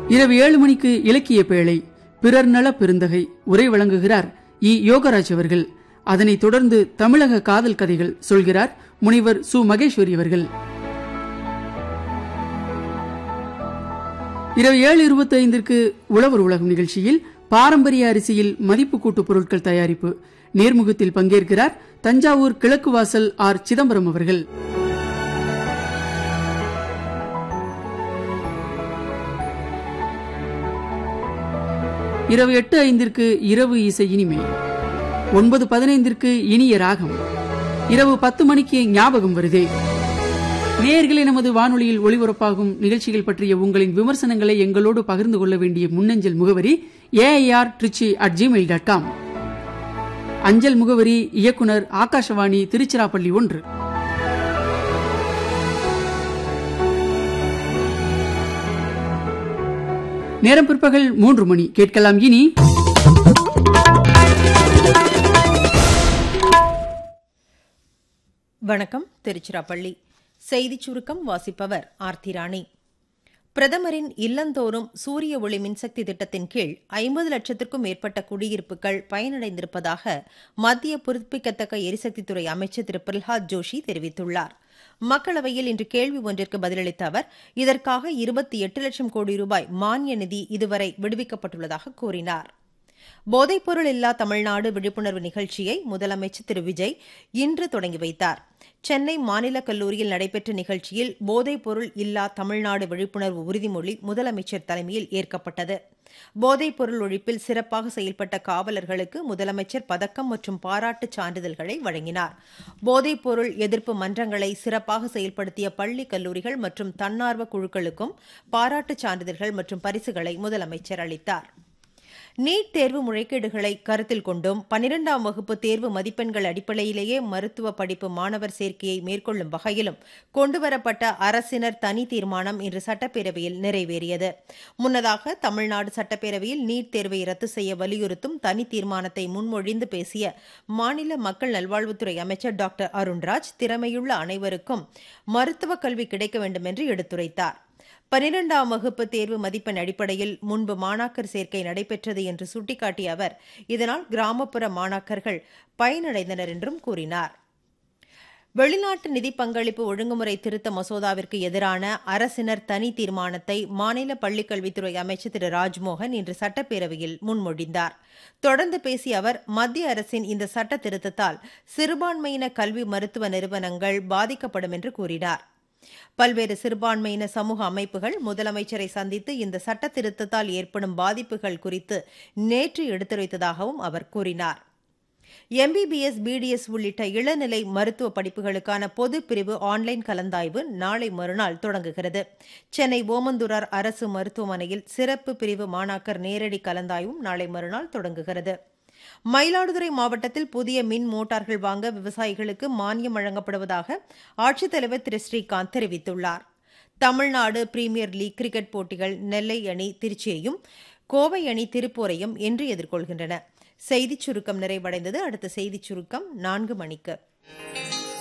இரவு ஏழு மணிக்கு இலக்கிய பேழை பிறர் நல பெருந்தகை உரை வழங்குகிறார் இ யோகராஜ் அவர்கள் அதனைத் தொடர்ந்து தமிழக காதல் கதைகள் சொல்கிறார் முனைவர் சு மகேஸ்வரி அவர்கள் இரவு ஏழு இருபத்தி ஐந்திற்கு உழவர் உலகம் நிகழ்ச்சியில் பாரம்பரிய அரிசியில் மதிப்பு கூட்டு பொருட்கள் தயாரிப்பு நேர்முகத்தில் பங்கேற்கிறார் தஞ்சாவூர் கிழக்கு வாசல் ஆர் சிதம்பரம் அவர்கள் இரவு எட்டு ஐந்திற்கு இரவு இசை இனிமை ஒன்பது பதினைந்திற்கு இனிய ராகம் இரவு பத்து மணிக்கு ஞாபகம் வருதே நேயர்களே நமது வானொலியில் ஒளிபரப்பாகும் நிகழ்ச்சிகள் பற்றிய உங்களின் விமர்சனங்களை எங்களோடு பகிர்ந்து கொள்ள வேண்டிய முன்னஞ்சல் முகவரி AIR Trichy at gmail dot com அஞ்சல் முகவரி இயக்குனர் ஆகாஷவாணி திருச்சிராப்பள்ளி ஒன்று நேரம் பிற்பகல் மூன்று மணி கேட்கலாம் இனி வணக்கம் திருச்சிராப்பள்ளி செய்திச் சுருக்கம் வாசிப்பவர் ஆர்த்திராணி பிரதமரின் இல்லந்தோறும் சூரிய ஒளி மின்சக்தி திட்டத்தின் கீழ் ஐம்பது லட்சத்திற்கும் மேற்பட்ட குடியிருப்புகள் பயனடைந்திருப்பதாக மத்திய புதுப்பிக்கத்தக்க எரிசக்தித்துறை அமைச்சர் திரு பிரல்ஹாத் ஜோஷி தெரிவித்துள்ளார் மக்களவையில் இன்று கேள்வி ஒன்றிற்கு பதிலளித்த அவர் இதற்காக இருபத்தி எட்டு லட்சம் கோடி ரூபாய் மானிய நிதி இதுவரை விடுவிக்கப்பட்டுள்ளதாக கூறினார் போதைப்பொருள் இல்லா தமிழ்நாடு விழிப்புணர்வு நிகழ்ச்சியை முதலமைச்சர் திரு விஜய் இன்று தொடங்கி வைத்தார் சென்னை மாநில கல்லூரியில் நடைபெற்ற நிகழ்ச்சியில் போதைப்பொருள் இல்லா தமிழ்நாடு விழிப்புணர்வு உறுதிமொழி முதலமைச்சர் தலைமையில் ஏற்கப்பட்டது போதைப்பொருள் ஒழிப்பில் சிறப்பாக செயல்பட்ட காவலர்களுக்கு முதலமைச்சர் பதக்கம் மற்றும் பாராட்டுச் சான்றிதழ்களை வழங்கினார் போதைப்பொருள் எதிர்ப்பு மன்றங்களை சிறப்பாக செயல்படுத்திய பள்ளி கல்லூரிகள் மற்றும் தன்னார்வ குழுக்களுக்கும் பாராட்டுச் சான்றிதழ்கள் மற்றும் பரிசுகளை முதலமைச்சர் அளித்தார் நீட் தேர்வு முறைகேடுகளை கருத்தில் கொண்டும் பனிரெண்டாம் வகுப்பு தேர்வு மதிப்பெண்கள் அடிப்படையிலேயே மருத்துவ படிப்பு மாணவர் சேர்க்கையை மேற்கொள்ளும் வகையிலும் கொண்டுவரப்பட்ட அரசினர் தனி தீர்மானம் இன்று சட்டப்பேரவையில் நிறைவேறியது முன்னதாக தமிழ்நாடு சட்டப்பேரவையில் நீட் தேர்வை ரத்து செய்ய வலியுறுத்தும் தனி தீர்மானத்தை முன்மொழிந்து பேசிய மாநில மக்கள் நல்வாழ்வுத்துறை அமைச்சர் டாக்டர் அருண்ராஜ் திறமையுள்ள அனைவருக்கும் மருத்துவ கல்வி கிடைக்க வேண்டும் என்று எடுத்துரைத்தார் பனிரெண்டாம் வகுப்பு தேர்வு மதிப்பெண் அடிப்படையில் முன்பு மாணாக்கர் சேர்க்கை நடைபெற்றது என்று சுட்டிக்காட்டிய அவர் இதனால் கிராமப்புற மாணாக்கர்கள் பயனடைந்தனர் என்றும் கூறினார் வெளிநாட்டு நிதி பங்களிப்பு ஒழுங்குமுறை திருத்த மசோதாவிற்கு எதிரான அரசினர் தனி தீர்மானத்தை மாநில பள்ளிக்கல்வித்துறை அமைச்சர் திரு ராஜ்மோகன் இன்று சட்டப்பேரவையில் முன்மொழிந்தார் தொடர்ந்து பேசிய அவர் மத்திய அரசின் இந்த சட்ட திருத்தத்தால் சிறுபான்மையின கல்வி மருத்துவ நிறுவனங்கள் பாதிக்கப்படும் என்று கூறினார் பல்வேறு சிறுபான்மையின சமூக அமைப்புகள் முதலமைச்சரை சந்தித்து இந்த சட்ட திருத்தத்தால் ஏற்படும் பாதிப்புகள் குறித்து நேற்று எடுத்துரைத்ததாகவும் அவர் கூறினார் எம்பிபிஎஸ் பிடிஎஸ் உள்ளிட்ட இளநிலை மருத்துவ படிப்புகளுக்கான பொது பிரிவு ஆன்லைன் கலந்தாய்வு நாளை மறுநாள் தொடங்குகிறது சென்னை ஓமந்தூரார் அரசு மருத்துவமனையில் சிறப்பு பிரிவு மாணாக்கர் நேரடி கலந்தாய்வும் நாளை மறுநாள் தொடங்குகிறது மயிலாடுதுறை மாவட்டத்தில் புதிய மின் மோட்டார்கள் வாங்க விவசாயிகளுக்கு மானியம் வழங்கப்படுவதாக ஆட்சித்தலைவர் திரு ஸ்ரீகாந்த் தெரிவித்துள்ளார் தமிழ்நாடு பிரீமியர் லீக் கிரிக்கெட் போட்டிகள் நெல்லை அணி திருச்சியையும் கோவை அணி திருப்பூரையும் இன்று எதிர்கொள்கின்றன செய்திச் சுருக்கம் நிறைவடைந்தது அடுத்த செய்திச் சுருக்கம் நான்கு மணிக்கு